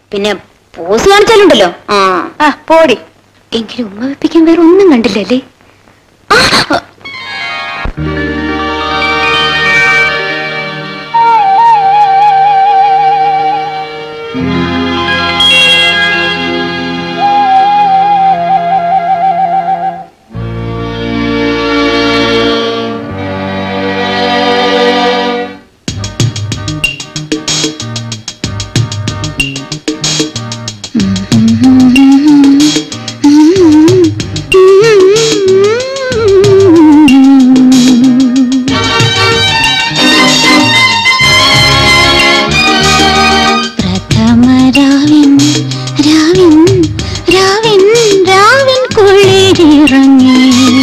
പിന്നെ പോസ് കാണിച്ചാലുണ്ടല്ലോ ആ ആ പോടി എങ്കിലും ഉമ്മ വെപ്പിക്കാൻ വേറെ ഒന്നും കണ്ടില്ലല്ലേ ആ, പ്രഥമ രാവിൻ രാവിൻ രാവിൻ രാവിൻ കുളിരിറങ്ങി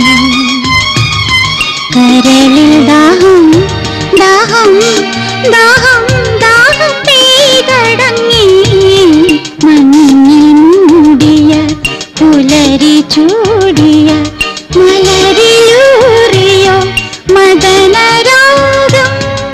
കരളിൽ ദാഹം ദാഹം ദാഹം ദാഹം പെയ്തടങ്ങി മഞ്ഞിൽ മൂടിയ പുലരി ചൂടിയ മലരിലൂറിയോ മദനരാഗം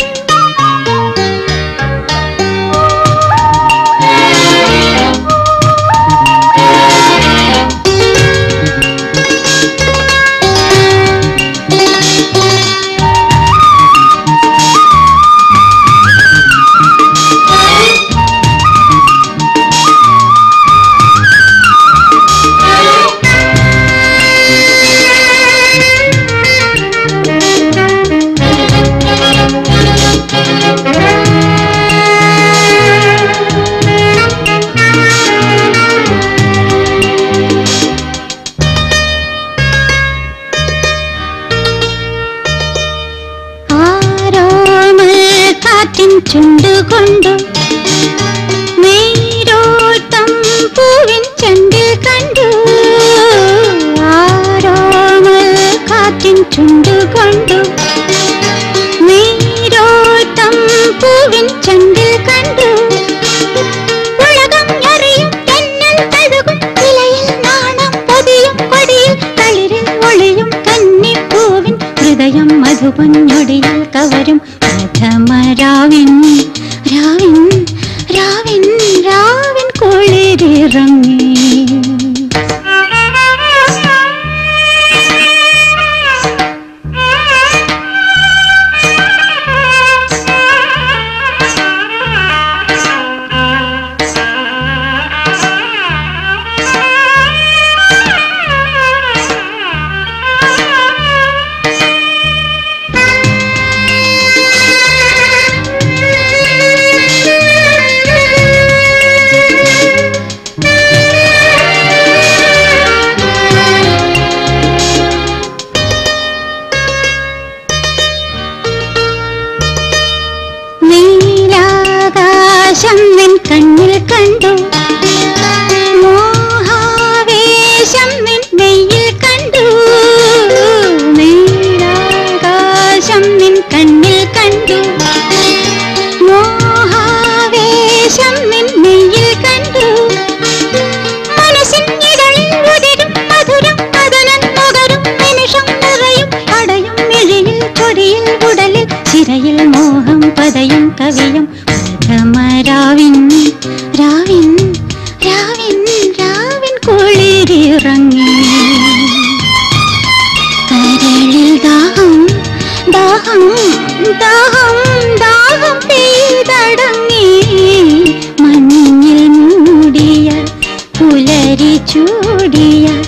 ആരോമൽ കാറ്റിൻ ചുണ്ടുകൊണ്ടു നീരോട്ടം പൂവിൻ ചണ്ടിൽ കണ്ടു ആരോമൽ കാറ്റിൻ ചുണ്ടുകൊണ്ടു നീരോട്ടം പൂവിൻ ചണ്ടിൽ കണ്ടു ഉലകം അറിയും തെന്നൽ തഴുകും ഇലയിൽ നാണം പൊതിയും കൊടിയിൽ തളിരിൽ ഒളിയും കന്നിപ്പൂവിൻ ഹൃദയം മധുപൊന്നൊടിയിൽ കവരും പ്രഥമ രാവിൻ രാവിൻ രാവിൻ രാവിൻ കുളിരിറങ്ങി നീലാകാശം നിൻ കണ്ണിൽ കണ്ടു മോഹാവേശം നിൻ നെയ്യിൽ കണ്ടു നീലാകാശം നിൻ കണ്ണിൽ കണ്ടു മോഹാവേശം നിൻ നെയ്യിൽ കണ്ടു മനസ്സിൻ ഇടളിൽ ഉതിരും മധുരം മദനൻ നുകരും നിമിഷം നിറയും അടയും മിഴിയിൽ ചൊടിയിൽ ഉടലിൽ ചിരയിൽ മോഹം പതയും കവിയും പ്രഥമ രാവിൻ രാവിൻ രാവിൻ രാവിൻ കുളിരിറങ്ങി കരളിൽ ദാഹം ദാഹം ദാഹം ദാഹം പെയ്തടങ്ങി മഞ്ഞിൽ മൂടിയ പുലരി ചൂടിയ